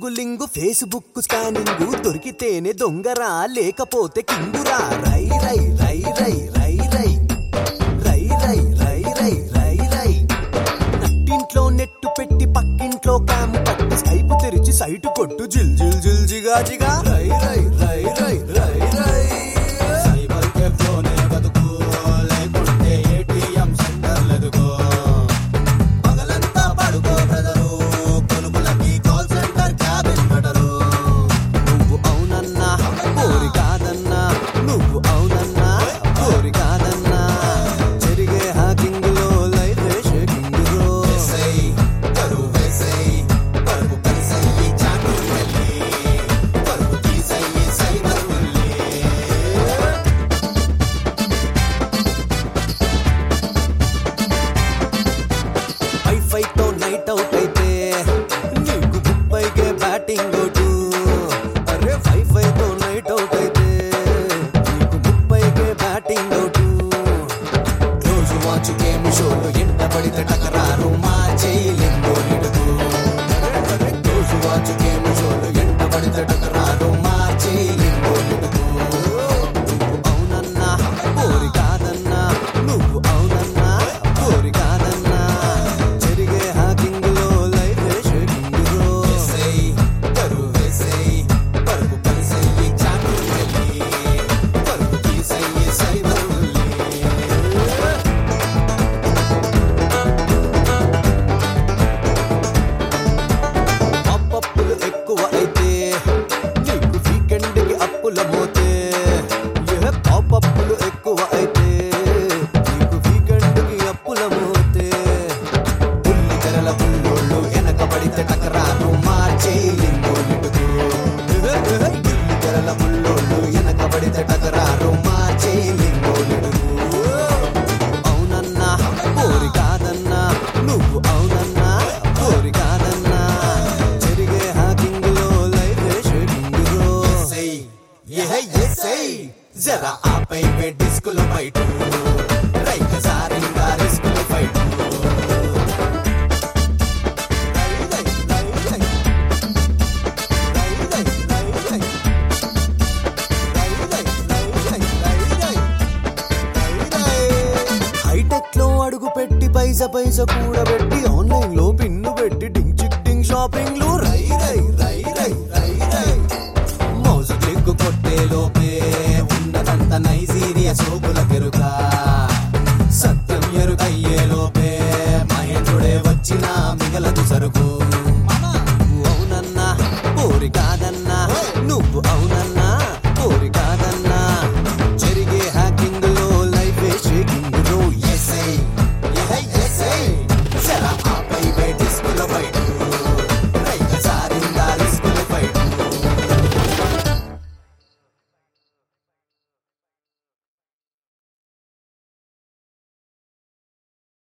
googling Facebook scanning దొరికితేనే దొంగరా లేకపోతే కింగురా రై రై రై రై రై రై రై రై రై రై రై రై నట్టింట్లో నెట్టు పెట్టి పక్కింట్లో క్యాము పట్టి స్కైపు తెరిచి సైటు కొట్టు జిల్ జిల్ జిల్ జిగా జిగా రై రై రై రై రై రై సైబర్ కేఫ్లోనే బతుకు లేకుంటే ఏటీఎం సెంటర్లెదుకో పగలంతా పడుకో బ్రదరు కొనుగులకి కాల్ సెంటర్ క్యాబిన్ బెటరు నువ్వు అవునన్నా కోరి కాదన్నా నువ్వు అవునన్నా కోరి కాదన్నా జరిగే హ్యాకింగ్ లో లైఫ్ షేకింగ్ లో వేసై కరువు వేసై పరుగు కలిసై చాటు వెళ్ళి పరుగు తీసై సైబర్ ఉల్లి వైఫై తో నైట్ అవుట్ అయితే నీకు ముప్పైకే బ్యాటింగ్ అవుట్ అరే వైఫై తో నైట్ అవుట్ అయితే నీకు ముప్పైకే బ్యాటింగ్ అవుట్ రోజు వాచ్ గేమ్ షోలు ఎంట పడితే టకరారు మా చేయలింగో నిడుగు రోజు వాచ్ గేమ్ షోలు ఎంట పడితే టకరారు మా చేయలింగో నిడుగు నువ్వు అవునన్నా కోరి కాదన్నా నువ్వు అవునన్నా కోరి కాదన్నా జరిగే హ్యాకింగ్ లో లైఫ్ షేకింగ్ లో వేసై కరువు వేసై పరుగు కలిసై చాటు వెళ్ళి పరుగు తీసై సైబర్ ఉల్లి అప్పప్పులు ఎక్కువ అయితే నీకు వీకెండ్ కి అప్పుల మోతే ఏ పాపప్పులు ఎక్కువ అయితే నీకు వీకెండ్ కి అప్పుల మోతే బుల్లి తెరల బుల్లోళ్ళు వెనకబడితే టకరారు మార్చేలింగో నిడుగు బుల్లి తెరల బుల్లోళ్ళు వెనకబడితే టకరారు మార్చేలింగో నిడుగు అవునన్నా కోరి కాదన్నా నువ్వు అవునన్నా కోరి కాదన్నా జరిగే హ్యాకింగ్ లో లైఫ్ షేకింగ్ లో ఎస్ఐ ఏ ఎస్ఐ జరా ఆపై డిస్కులు బయట రైక సారింగా రిస్కులు బయట హైటెక్ లో అడుగు పెట్టి పైసా పైసా కూడబెట్టి ఆన్లైన్ లో పిన్ను పెట్టి డింగ్ చిక్ డింగ్ షాపింగ్ లో రై రై రై రై రై రై మౌజు క్లిక్ కొట్టే లోపే ఉన్నదంత నైజీరియా సోకులకి